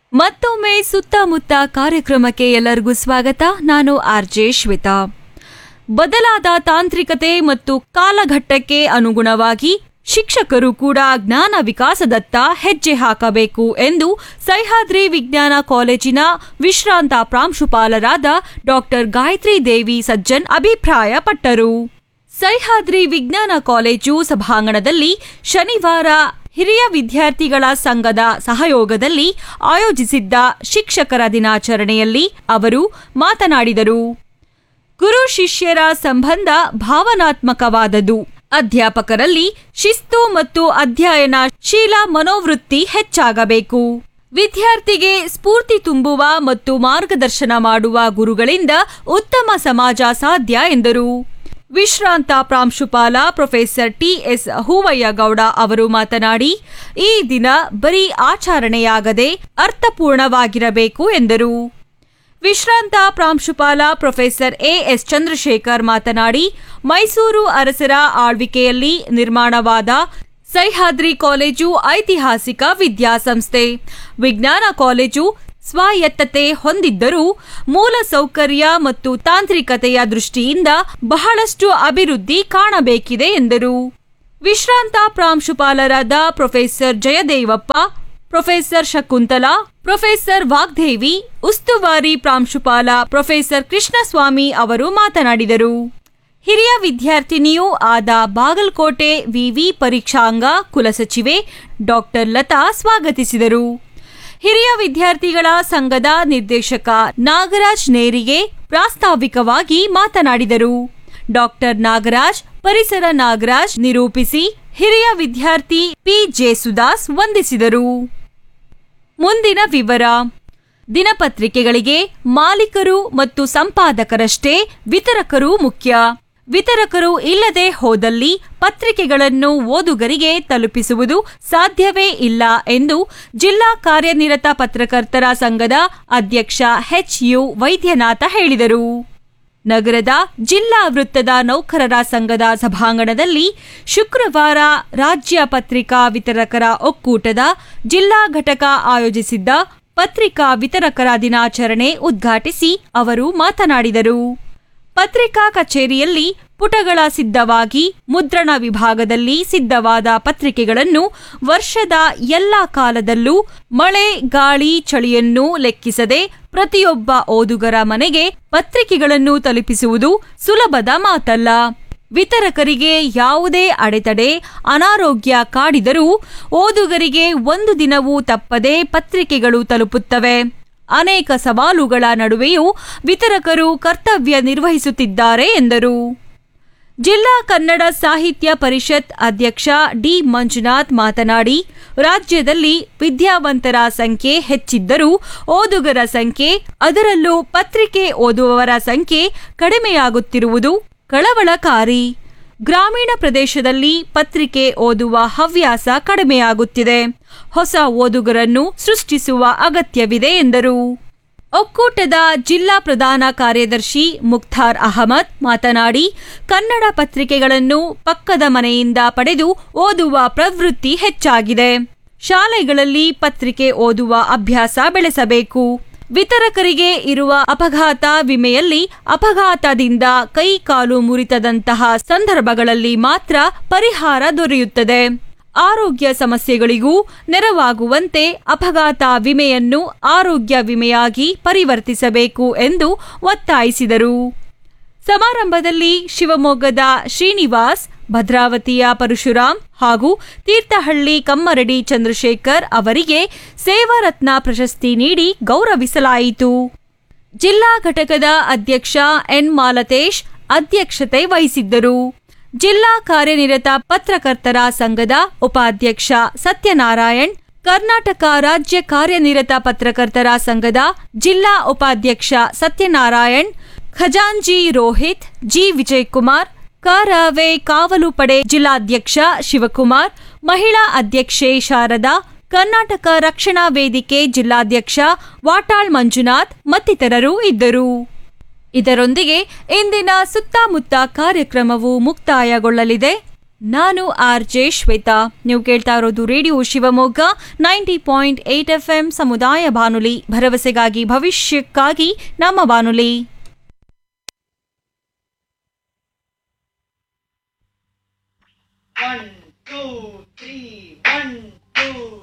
ಮತ್ತೊಮ್ಮೆ ಸುತ್ತಮುತ್ತ ಕಾರ್ಯಕ್ರಮಕ್ಕೆ ಎಲ್ಲರಿಗೂ ಸ್ವಾಗತ ನಾನು ಆರ್ಜೆ ಶ್ವೇತಾ ಬದಲಾದ ತಾಂತ್ರಿಕತೆ ಮತ್ತು ಕಾಲಘಟ್ಟಕ್ಕೆ ಅನುಗುಣವಾಗಿ ಶಿಕ್ಷಕರು ಕೂಡ ಜ್ಞಾನ ವಿಕಾಸದತ್ತ ಹೆಜ್ಜೆ ಹಾಕಬೇಕು ಎಂದು ಸಹ್ಯಾದ್ರಿ ವಿಜ್ಞಾನ ಕಾಲೇಜಿನ ವಿಶ್ರಾಂತ ಪ್ರಾಂಶುಪಾಲರಾದ ಡಾಕ್ಟರ್ ಗಾಯತ್ರಿ ದೇವಿ ಸಜ್ಜನ್ ಅಭಿಪ್ರಾಯಪಟ್ಟರು ಸಹ್ಯಾದ್ರಿ ವಿಜ್ಞಾನ ಕಾಲೇಜು ಸಭಾಂಗಣದಲ್ಲಿ ಶನಿವಾರ ಹಿರಿಯ ವಿದ್ಯಾರ್ಥಿಗಳ ಸಂಘದ ಸಹಯೋಗದಲ್ಲಿ ಆಯೋಜಿಸಿದ್ದ ಶಿಕ್ಷಕರ ದಿನಾಚರಣೆಯಲ್ಲಿ ಅವರು ಮಾತನಾಡಿದರು ಗುರು ಶಿಷ್ಯರ ಸಂಬಂಧ ಭಾವನಾತ್ಮಕವಾದದು ಅಧ್ಯಾಪಕರಲ್ಲಿ ಶಿಸ್ತು ಮತ್ತು ಅಧ್ಯಯನ ಶೀಲ ಮನೋವೃತ್ತಿ ಹೆಚ್ಚಾಗಬೇಕು ವಿದ್ಯಾರ್ಥಿಗೆ ಸ್ಫೂರ್ತಿ ತುಂಬುವ ಮತ್ತು ಮಾರ್ಗದರ್ಶನ ಮಾಡುವ ಗುರುಗಳಿಂದ ಉತ್ತಮ ಸಮಾಜ ಸಾಧ್ಯ ಎಂದರು ವಿಶ್ರಾಂತ ಪ್ರಾಂಶುಪಾಲ ಪ್ರೊಫೆಸರ್ ಟಿಎಸ್ ಹೂವಯ್ಯಗೌಡ ಅವರು ಮಾತನಾಡಿ ಈ ದಿನ ಬರೀ ಆಚರಣೆಯಾಗದೆ ಅರ್ಥಪೂರ್ಣವಾಗಿರಬೇಕು ಎಂದರು ವಿಶ್ರಾಂತ ಪ್ರಾಂಶುಪಾಲ ಪ್ರೊಫೆಸರ್ ಎಎಸ್ ಚಂದ್ರಶೇಖರ್ ಮಾತನಾಡಿ ಮೈಸೂರು ಅರಸರ ಆಳ್ವಿಕೆಯಲ್ಲಿ ನಿರ್ಮಾಣವಾದ ಸಹ್ಯಾದ್ರಿ ಕಾಲೇಜು ಐತಿಹಾಸಿಕ ವಿದ್ಯಾಸಂಸ್ಥೆ ವಿಜ್ಞಾನ ಕಾಲೇಜು ಸ್ವಾಯತ್ತತೆ ಹೊಂದಿದ್ದರೂ ಮೂಲ ಸೌಕರ್ಯ ಮತ್ತು ತಾಂತ್ರಿಕತೆಯ ದೃಷ್ಟಿಯಿಂದ ಬಹಳಷ್ಟು ಅಭಿವೃದ್ಧಿ ಕಾಣಬೇಕಿದೆ ಎಂದರು ವಿಶ್ರಾಂತ ಪ್ರಾಂಶುಪಾಲರಾದ professor Jayadevappa professor Shakuntala professor Vagdevi ಉಸ್ತುವಾರಿ ಪ್ರಾಂಶುಪಾಲ ಪ್ರೊಫೆಸರ್ ಕೃಷ್ಣಸ್ವಾಮಿ ಅವರು ಮಾತನಾಡಿದರು ಹಿರಿಯ ವಿದ್ಯಾರ್ಥಿನಿಯೂ ಆದ ಬಾಗಲಕೋಟೆ ವಿವಿ ಪರೀಕ್ಷಾಂಗ ಕುಲಸಚಿವೆ ಡಾಕ್ಟರ್ ಲತಾ ಸ್ವಾಗತಿಸಿದರು ಹಿರಿಯ ವಿದ್ಯಾರ್ಥಿಗಳ ಸಂಘದ ನಿರ್ದೇಶಕ ನಾಗರಾಜ್ ನೇರಿಗೆ ಪ್ರಾಸ್ತಾವಿಕವಾಗಿ ಮಾತನಾಡಿದರು ಡಾಕ್ಟರ್ ನಾಗರಾಜ್ ಪರಿಸರ ನಾಗರಾಜ್ ನಿರೂಪಿಸಿ ಹಿರಿಯ ವಿದ್ಯಾರ್ಥಿ ಪಿ ಜೇಸುದಾಸ್ ವಂದಿಸಿದರು ಮುಂದಿನ ವಿವರ ದಿನಪತ್ರಿಕೆಗಳಿಗೆ ಮಾಲೀಕರು ಮತ್ತು ಸಂಪಾದಕರಷ್ಟೇ ವಿತರಕರು ಮುಖ್ಯ ವಿತರಕರು ಇಲ್ಲದೆ ಹೋದಲ್ಲಿ ಪತ್ರಿಕೆಗಳನ್ನು ಓದುಗರಿಗೆ ತಲುಪಿಸುವುದು ಸಾಧ್ಯವೇ ಇಲ್ಲ ಎಂದು ಜಿಲ್ಲಾ ಕಾರ್ಯನಿರತ ಪತ್ರಕರ್ತರ ಸಂಘದ ಅಧ್ಯಕ್ಷ ಎಚ್ ಯು ವೈದ್ಯನಾಥ ಹೇಳಿದರು ನಗರದ ಜಿಲ್ಲಾ ವೃತ್ತದ ನೌಕರರ ಸಂಘದ ಸಭಾಂಗಣದಲ್ಲಿ ಶುಕ್ರವಾರ ರಾಜ್ಯ ಪತ್ರಿಕಾ ವಿತರಕರ ಒಕ್ಕೂಟದ ಜಿಲ್ಲಾ ಘಟಕ ಆಯೋಜಿಸಿದ್ದ ಪತ್ರಿಕಾ ವಿತರಕರ ದಿನಾಚರಣೆ ಉದ್ಘಾಟಿಸಿ ಅವರು ಮಾತನಾಡಿದರು ಪತ್ರಿಕಾ ಕಚೇರಿಯಲ್ಲಿ ಪುಟಗಳ ಸಿದ್ಧವಾಗಿ ಮುದ್ರಣ ವಿಭಾಗದಲ್ಲಿ ಸಿದ್ಧವಾದ ಪತ್ರಿಕೆಗಳನ್ನು ವರ್ಷದ ಎಲ್ಲ ಕಾಲದಲ್ಲೂ ಮಳೆ ಗಾಳಿ ಚಳಿಯನ್ನು ಲೆಕ್ಕಿಸದೆ ಪ್ರತಿಯೊಬ್ಬ ಓದುಗರ ಮನೆಗೆ ಪತ್ರಿಕೆಗಳನ್ನು ತಲುಪಿಸುವುದು ಸುಲಭದ ಮಾತಲ್ಲ ವಿತರಕರಿಗೆ ಯಾವುದೇ ಅಡೆತಡೆ ಅನಾರೋಗ್ಯ ಕಾಡಿದರೂ ಓದುಗರಿಗೆ ಒಂದು ದಿನವೂ ತಪ್ಪದೆ ಪತ್ರಿಕೆಗಳು ತಲುಪುತ್ತವೆ ಅನೇಕ ಸವಾಲುಗಳ ನಡುವೆಯೂ ವಿತರಕರು ಕರ್ತವ್ಯ ನಿರ್ವಹಿಸುತ್ತಿದ್ದಾರೆ ಎಂದರು ಜಿಲ್ಲಾ ಕನ್ನಡ ಸಾಹಿತ್ಯ ಪರಿಷತ್ ಅಧ್ಯಕ್ಷ ಡಿ ಮಂಜುನಾಥ್ ಮಾತನಾಡಿ ರಾಜ್ಯದಲ್ಲಿ ವಿದ್ಯಾವಂತರ ಸಂಖ್ಯೆ ಹೆಚ್ಚಿದ್ದರೂ ಓದುಗರ ಸಂಖ್ಯೆ ಅದರಲ್ಲೂ ಪತ್ರಿಕೆ ಓದುವವರ ಸಂಖ್ಯೆ ಕಡಿಮೆಯಾಗುತ್ತಿರುವುದು ಕಳವಳಕಾರಿ ಗ್ರಾಮೀಣ ಪ್ರದೇಶದಲ್ಲಿ ಪತ್ರಿಕೆ ಓದುವ ಹವ್ಯಾಸ ಕಡಿಮೆಯಾಗುತ್ತಿದೆ ಹೊಸ ಓದುಗರನ್ನು ಸೃಷ್ಟಿಸುವ ಅಗತ್ಯವಿದೆ ಎಂದರು ಒಕ್ಕೂಟದ ಜಿಲ್ಲಾ ಪ್ರಧಾನ ಕಾರ್ಯದರ್ಶಿ ಮುಖ್ತಾರ್ ಅಹಮದ್ ಮಾತನಾಡಿ ಕನ್ನಡ ಪತ್ರಿಕೆಗಳನ್ನು ಪಕ್ಕದ ಮನೆಯಿಂದ ಪಡೆದು ಓದುವ ಪ್ರವೃತ್ತಿ ಹೆಚ್ಚಾಗಿದೆ ಶಾಲೆಗಳಲ್ಲಿ ಪತ್ರಿಕೆ ಓದುವ ಅಭ್ಯಾಸ ಬೆಳೆಸಬೇಕು ವಿತರಕರಿಗೆ ಇರುವ ಅಪಘಾತ ವಿಮೆಯಲ್ಲಿ ಅಪಘಾತದಿಂದ ಕೈ ಕಾಲು ಮುರಿತದಂತಹ ಸಂದರ್ಭಗಳಲ್ಲಿ ಮಾತ್ರ ಪರಿಹಾರ ದೊರೆಯುತ್ತದೆ ಆರೋಗ್ಯ ಸಮಸ್ಯೆಗಳಿಗೂ ನೆರವಾಗುವಂತೆ ಅಪಘಾತ ವಿಮೆಯನ್ನು ಆರೋಗ್ಯ ವಿಮೆಯಾಗಿ ಪರಿವರ್ತಿಸಬೇಕು ಎಂದು ಒತ್ತಾಯಿಸಿದರು ಸಮಾರಂಭದಲ್ಲಿ ಶಿವಮೊಗ್ಗದ ಶ್ರೀನಿವಾಸ್ ಭದ್ರಾವತಿಯ ಪರಶುರಾಮ್ ಹಾಗೂ ತೀರ್ಥಹಳ್ಳಿ ಕಮ್ಮರಡಿ ಚಂದ್ರಶೇಖರ್ ಅವರಿಗೆ ಸೇವಾರತ್ನ ಪ್ರಶಸ್ತಿ ನೀಡಿ ಗೌರವಿಸಲಾಯಿತು ಜಿಲ್ಲಾ ಘಟಕದ ಅಧ್ಯಕ್ಷ ಎನ್ ಮಾಲತೇಶ್ ಅಧ್ಯಕ್ಷತೆ ವಹಿಸಿದ್ದರು ಜಿಲ್ಲಾ ಕಾರ್ಯನಿರತ ಪತ್ರಕರ್ತರ ಸಂಘದ ಉಪಾಧ್ಯಕ್ಷ ಸತ್ಯನಾರಾಯಣ್ ಕರ್ನಾಟಕ ರಾಜ್ಯ ಕಾರ್ಯನಿರತ ಪತ್ರಕರ್ತರ ಸಂಘದ ಜಿಲ್ಲಾ ಉಪಾಧ್ಯಕ್ಷ ಸತ್ಯನಾರಾಯಣ್ ಖಜಾಂಜಿ ರೋಹಿತ್ ಜಿ ವಿಜಯಕುಮಾರ್ ಕರವೇ ಕಾವಲು ಪಡೆ ಜಿಲ್ಲಾಧ್ಯಕ್ಷ ಶಿವಕುಮಾರ್ ಮಹಿಳಾ ಅಧ್ಯಕ್ಷೆ ಶಾರದಾ ಕರ್ನಾಟಕ ರಕ್ಷಣಾ ವೇದಿಕೆ ಜಿಲ್ಲಾಧ್ಯಕ್ಷ ವಾಟಾಳ್ ಮಂಜುನಾಥ್ ಮತ್ತಿತರರು ಇದ್ದರು ಇದರೊಂದಿಗೆ ಇಂದಿನ ಸುತ್ತಮುತ್ತ ಕಾರ್ಯಕ್ರಮವು ಮುಕ್ತಾಯಗೊಳ್ಳಲಿದೆ ನಾನು ಆರ್ ಜೆ ಶ್ವೇತಾ ನೀವು ಕೇಳ್ತಾ ಇರೋದು radio Shivamogga ninety point eight F M ಸಮುದಾಯ ಬಾನುಲಿ ಭರವಸೆಗಾಗಿ ಭವಿಷ್ಯಕ್ಕಾಗಿ ನಮ್ಮ ಬಾನುಲಿ One, two, three.